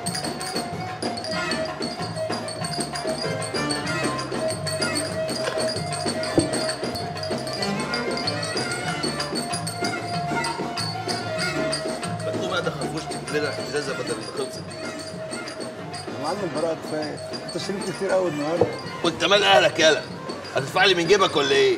مكتوب بقى ده خربوش تجيب لنا ازازه بدل اللي خلصت دي يا معلم براءة كفايه انت شربت كتير قوي النهارده وانت مال اهلك يالا هتدفع لي من جيبك ولا ايه؟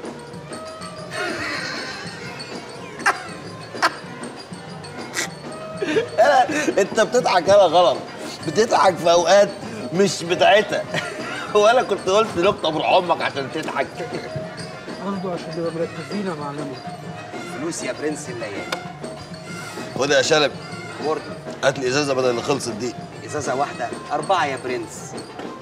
يالا انت بتضحك يالا غلط بتضحك في اوقات مش بتاعتها وانا كنت قلت نكته بروح امك عشان تضحك برضه عشان نبقى مركزين يا معلمه فلوس يا برنس الليالي خد يا شلبي برضه هات لي ازازه بدل اللي خلصت دي ازازه واحده اربعه يا برنس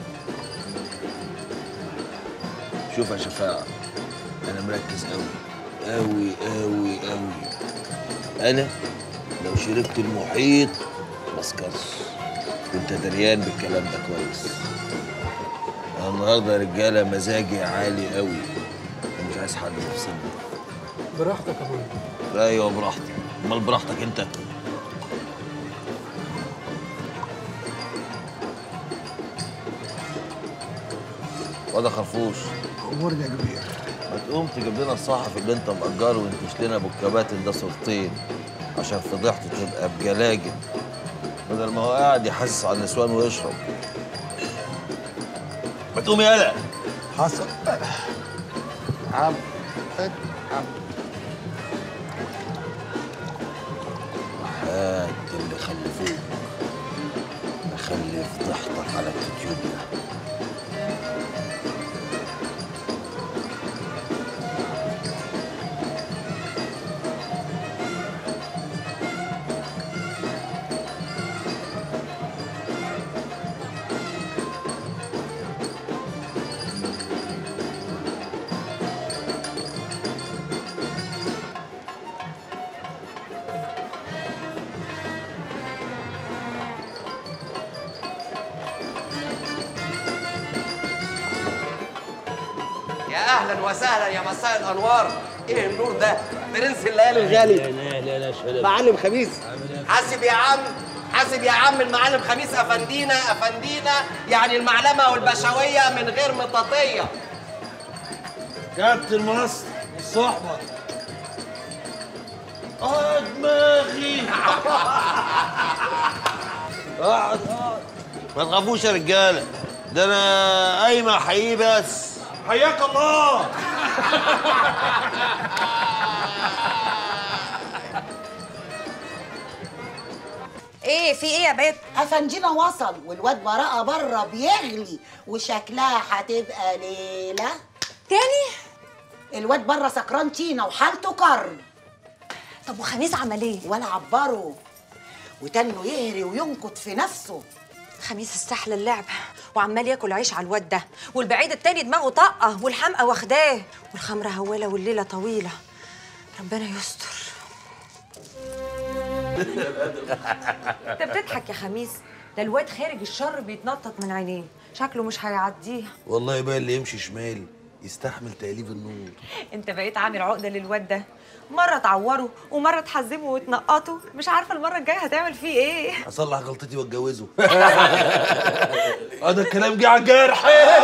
شوف يا شفاعة أنا مركز أوي أوي أوي أوي أنا لو شربت المحيط مسكرش وأنت دريان بالكلام ده كويس أنا النهارده يا رجالة مزاجي عالي أوي ومش عايز حد يفصلني براحتك يا معلم أيوه براحتك أمال براحتك أنت وده خرفوش امورنا يا كبير ما تقوم تجيب لنا الصحفي اللي انت مأجره وانتش لنا ابو الكباتن ده صورتين عشان فضيحته تبقى بجلاجل بدل ما هو قاعد يحسس على النسوان ويشرب ما تقوم يالا حصل عم خد عم هات اللي خلفوك اخلي فضيحتك على اليوتيوب ده يا اهلا وسهلا يا مساء الانوار ايه النور ده برنس الليالي الغالي لا لا لا شلبي معلم خميس حاسب يا عم حاسب يا عم المعلم خميس افندينا افندينا يعني المعلمه والبشويه من غير مطاطيه كابتن مصر الصحبة اه دماغي اقعد اقعد ما تخافوش يا رجاله ده انا قايمه احييه بس حياك الله ايه في ايه يا بنت افنجينا وصل والواد براءة بره بيغلي وشكلها هتبقى ليلة تاني الواد بره سكران تينا وحالته كرب طب وخميس عمل ايه ولا عبره وتنه يهري وينكت في نفسه خميس استحلى اللعبة وعمال ياكل عيش على الواد ده والبعيد التاني دماغه طاقة والحمقى واخداه والخمرة هوالة والليلة طويلة ربنا يستر انت بتضحك يا خميس ده الواد خارج الشر بيتنطط من عينيه شكله مش هيعديها والله بقى اللي يمشي شمال يستحمل تأليف النور انت بقيت عامل عقدة للواد ده مرة تعوره ومرة تحزمه وتنقطه مش عارفة المرة الجاية هتعمل فيه ايه اصلح غلطتي واتجوزه هذا الكلام جه على الجرح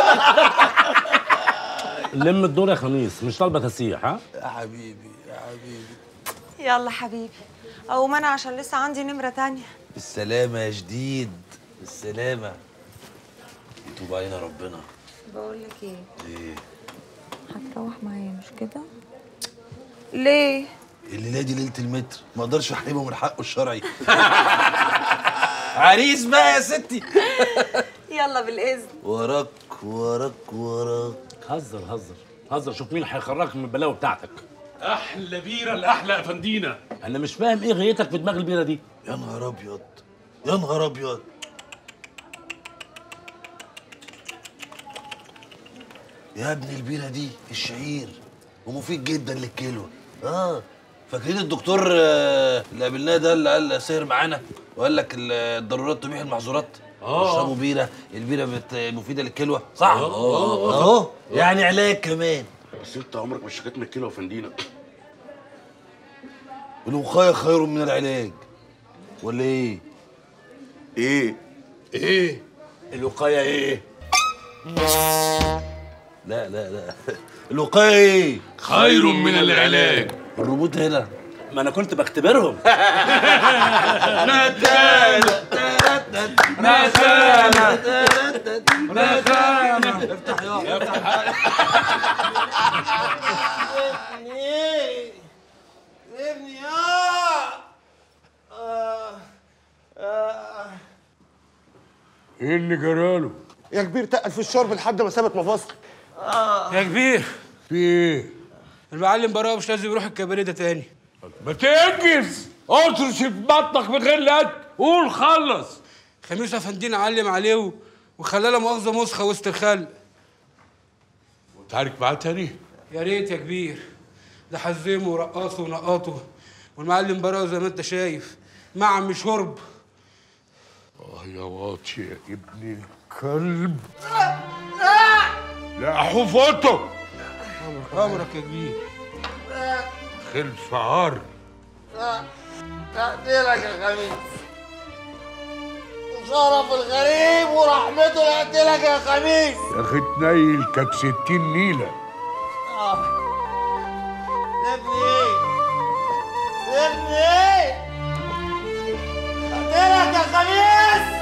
لم الدور يا خميس مش طالبه تسيح ها يا حبيبي يا حبيبي يلا حبيبي او انا عشان لسه عندي نمرة تانية بالسلامة يا جديد بالسلامة يتوب علينا ربنا بقول لك ايه ايه هتروح معايا مش كده ليه الليلة دي ليلة المتر ما اقدرش احرمه من حقه الشرعي عريس بقى يا ستي يلا بالاذن وراك وراك وراك هزر هزر هزر شوف مين هيخرجك من البلاوه بتاعتك احلى بيره الاحلى افندينا انا مش فاهم ايه غايتك في دماغ البيره دي يا نهار ابيض يا نهار ابيض يا ابني البيره دي الشعير ومفيد جدا للكلوه اه فاكرين الدكتور آه، اللي قابلناه ده اللي قال سهر معانا وقال لك ال- الضرورات تبيح المحظورات آه. اشربوا بيره البيره بت- مفيده للكلوه صح اهو يعني علاج كمان بس انت عمرك ما اشتكيت من الكلى افندينا الوقايه خير من العلاج ولا ايه ايه ايه الوقايه ايه لا لا لا الوقايه ايه خير من العلاج الروبوت هنا ما انا كنت بختبرهم ابني اه آه. آه. ايه اللي جراله يا كبير تقل في الشرب لحد ما سابت مفاصل يا كبير في ايه المعلم براءه مش لازم يروح الكباريه ده تاني ما تنجز اطرش في بطنك من غير لك قول خلص خميس افندينا علم عليه و- وخلاه لا مؤاخذه مسخه وسط الخلق وتعارك معاه تاني يا ريت يا كبير ده حزمه ورقصه ونقطه والمعلم براءه زي ما انت شايف معم شرب اه يا واطي يا ابن الكلب لا حفظته امرك يا كبير خلف عار اقتلك يا خميس وشرف الغريب ورحمته لاقتلك يا خميس يا اخي تنيل كانت ستين نيله ابني ايه ابني ايه اقتلك يا خميس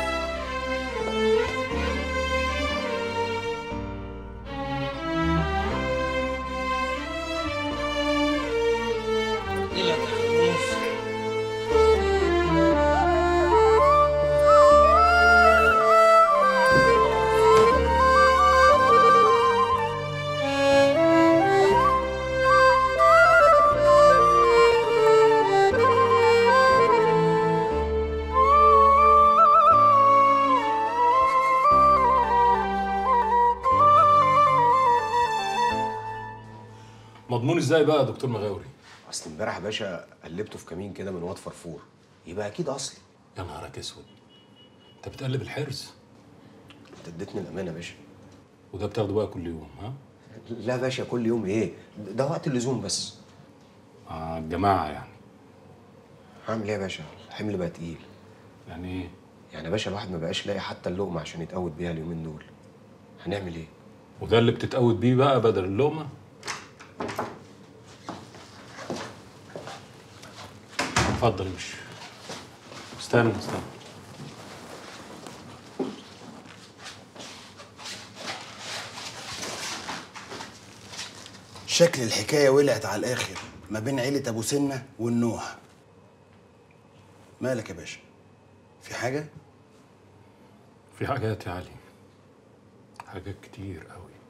مضمون ازاي بقى يا دكتور مغاوري اصل امبارح يا باشا قلبته في كمين كده من واد فرفور يبقى اكيد اصلي يا نهارك اسود انت بتقلب الحرز انت اديتني الامانه يا باشا وده بتاخده بقى كل يوم ها لا يا باشا كل يوم ايه ده وقت اللزوم بس مع الجماعه يعني هعمل ايه يا باشا الحمل بقى تقيل يعني ايه يعني يا باشا الواحد ما بقاش لاقي حتى اللقمه عشان يتقوت بيها اليومين دول هنعمل ايه وده اللي بتتقود بيه بقى بدل اللقمه اتفضل امشي استنى استنى شكل الحكاية ولعت على الآخر ما بين عيلة أبو سنة والنوح مالك يا باشا؟ في حاجة؟ في حاجات يا علي حاجات كتير قوي